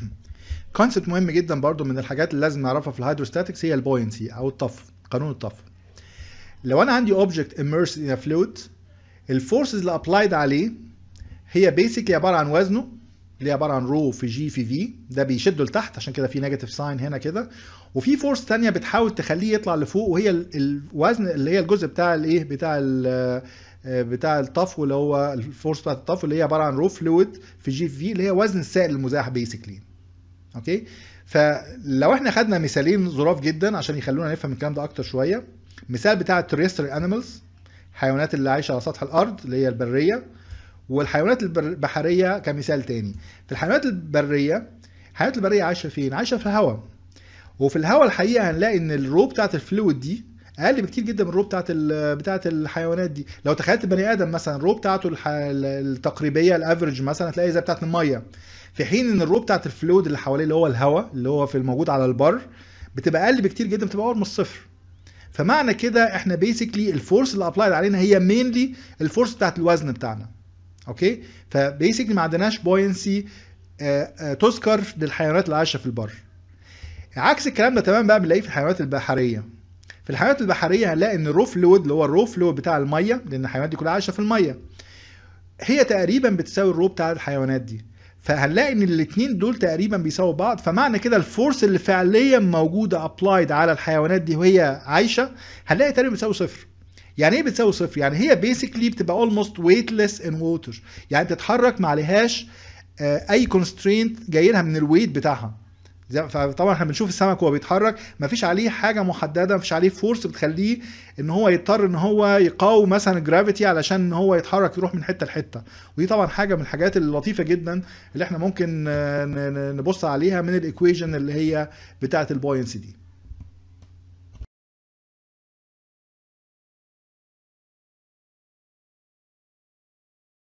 كونسبت مهم جدا برضو من الحاجات اللي لازم نعرفها في الهيدروستاتكس هي البوينسي او الطف قانون الطف لو انا عندي اوبجكت immersed in a fluid الفورسز اللي ابلايد عليه هي بيسكلي عباره عن وزنه اللي هي عباره عن رو في جي في في ده بيشده لتحت عشان كده في نيجاتيف ساين هنا كده وفي فورس تانية بتحاول تخليه يطلع لفوق وهي ال- الوزن اللي هي الجزء بتاع الايه بتاع ال بتاع الطفو اللي هو الفورس بتاعت الطفو اللي هي عباره عن رو فلويد في جي في في اللي هي وزن السائل المزاح بيسكلي اوكي فلو احنا خدنا مثالين ظراف جدا عشان يخلونا نفهم الكلام ده اكتر شويه مثال بتاع التريسترال انيمالز الحيوانات اللي عايشه على سطح الارض اللي هي البريه والحيوانات البر- البحريه كمثال تاني في الحيوانات البريه الحيوانات البريه عايشه فين عايشه في الهواء وفي الهواء الحقيقه هنلاقي ان الرو بتاعت الفلويد دي اقل بكتير جدا من الرو بتاعت ال- بتاعت الحيوانات دي لو تخيلت بني ادم مثلا الرو بتاعته الح... التقريبيه الافرج مثلا هتلاقي زي بتاعت الميه في حين ان الرو بتاعت الفلويد اللي حواليه اللي هو الهواء اللي هو في الموجود على البر بتبقى اقل بكتير جدا بتبقى اقرب من الصفر فمعنى كده احنا بيسكلي الفورس اللي ابلايد علينا هي مينلي الفورس بتاعت الوزن بتاعنا اوكي فبيسكلي ما عندناش بوينسي تذكر للحيوانات اللي عايشه في البر عكس الكلام ده تمام بقى بنلاقيه في الحيوانات البحريه في الحيوانات البحريه هنلاقي ان الرو فلويد اللي هو الرو فلويد بتاع الميه لان الحيوانات دي كلها عايشه في الميه هي تقريبا بتساوي الرو بتاع الحيوانات دي فهنلاقي ان الاثنين دول تقريبا بيساووا بعض فمعنى كده الفورس اللي فعليا موجوده ابلايد على الحيوانات دي وهي عايشه هنلاقي تقريبا بتساوي صفر يعني ايه بتساوي صفر يعني هي بيسكلي بتبقى اولموست ويتلس ان ووتر يعني بتتحرك ما عليهاش آه، اي كونسترينت جاي لها من الويت بتاعها زي- فطبعا احنا بنشوف السمك وهو بيتحرك مفيش عليه حاجه محدده مفيش عليه فورس بتخليه ان هو يضطر ان هو يقاوم مثلا الجرافيتي علشان ان هو يتحرك يروح من حته لحته ودي طبعا حاجه من الحاجات اللطيفه جدا اللي احنا ممكن آه، ن- ن- نبص عليها من الايكويجن اللي هي بتاعه البوينسي دي